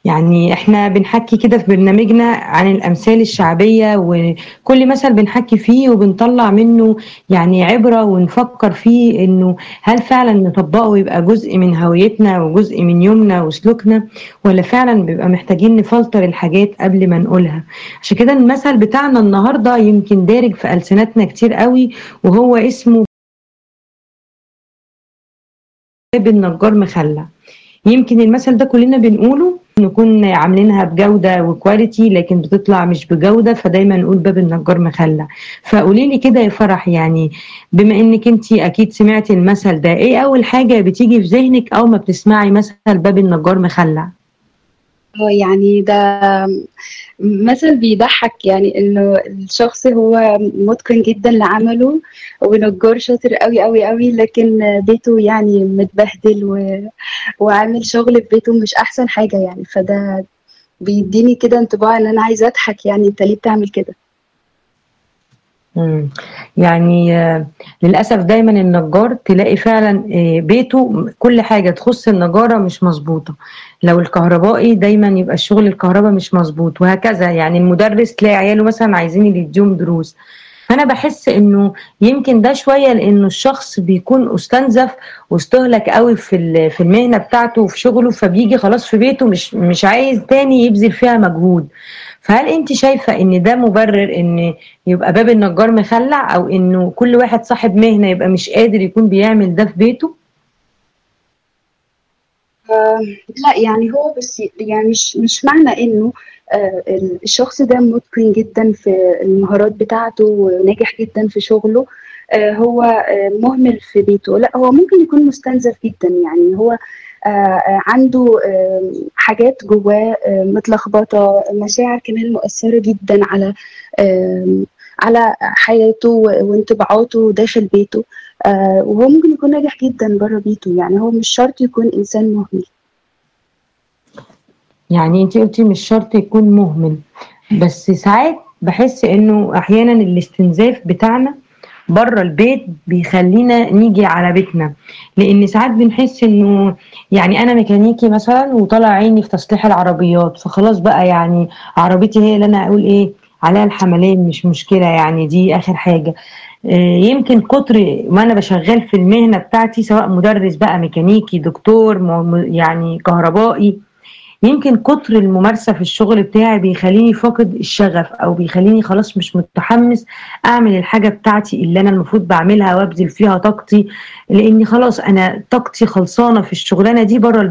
يعني إحنا بنحكّي كده في برنامجنا عن الأمثال الشعبية، وكل مثل بنحكّي فيه وبنطلّع منّه يعني عبرة ونفكّر فيه إنه هل فعلًا نطبّقه ويبقى جزء من هويتنا وجزء من يومنا وسلوكنا، والّا فعلًا بيبقى محتاجين نفلتر الحاجات قبل ما نقولها؟ عشان كده المثل بتاعنا النهارده يمكن دارج في ألسنتنا كتير أوي وهو اسمه باب النجار مخلّع. يمكن المثل ده كلنا بنقوله نكون عاملينها بجودة وquality لكن بتطلع مش بجودة فدايما نقول باب النجار مخلع فقولي لي كده يا فرح يعني بما انك انت اكيد سمعتي المثل ده ايه اول حاجة بتيجي في ذهنك اول ما بتسمعي مثل باب النجار مخلع آه، يعني ده مثل بيضحّك يعني إنه الشخص هو مُتقِن جدًا لعمله ونجّار شاطر أوي، أوي، أوي، لكن بيته يعني متبهدل و وعامل شغل في بيته مش أحسن حاجة يعني، فده بيدّيني كده انطباع إن أنا عايزة أضحك يعني أنت ليه بتعمل كده؟ إمم. يعني آه، للأسف دايمًا النجّار تلاقي فعلًا آآ بيته م كل حاجة تخُص النجارة مش مضبوطة، لو الكهربائي دايمًا يبقى الشغل الكهربا مش مضبوط وهكذا، يعني المُدرِّس تلاقي عياله مثلًا عايزين اللي يدّيهم دروس، فأنا باحس إنه يمكن ده شوية لإنه الشخص بيكون أُستنزف واستُهلك أوي في ال في المهنة بتاعته وفي شغله، فبييجي خلاص في بيته مش مش عايز تاني يبذل فيها مجهود، فهل أنتِ شايفة إن ده مُبرِّر إن يبقى باب النجار مخلّع أو إنه كل واحد صاحب مهنة يبقى مش قادر يكون بيعمل ده في بيته؟ آآ لأ، يعني هو بس يعني مش مش معنى إنه آآ ال الشخص ده مُتقِن جدًا في المهارات بتاعته وناجح جدًا في شغله، آآ هو آآ مُهمِل في بيته، لأ هو ممكن يكون مُستنزف جدًا، يعني هو آآ عنده آمم حاجات جوّاه آآ متلخبطة، مشاعر كمان مؤثّرة جدًا على آمم على حياته و وانطباعاته داخل بيته، آآ وهو ممكن يكون ناجح جدًا برّه بيته، يعني هو مش شرط يكون إنسان مُهمِل. يعني أنتِ قُلتِ مش شرط يكون مُهمِل، بس ساعات باحس إنه أحيانًا الاستنزاف بتاعنا برّه البيت بيخلّينا نيجي على بيتنا، لإن ساعات بنحس إنه يعني أنا ميكانيكي مثلًا وطالع عيني في تصليح العربيات، فخلاص بقى يعني عربيتي هي اللي أنا أقول إيه، عليها الحملان مش مشكلة يعني دي آخر حاجة. آآ يمكن كُتر ما أنا باشغّال في المهنة بتاعتي سواء مُدرِّس بقى، ميكانيكي، دكتور، م م يعني كهربائي، يمكن كُتر الممارسة في الشغل بتاعي بيخلّيني فاقد الشغف أو بيخلّيني خلاص مش متحمّس أعمل الحاجة بتاعتي اللي أنا المفروض باعملها وابذل فيها طاقتي، لإني خلاص أنا طاقتي خلصانة في الشغلانة دي برّه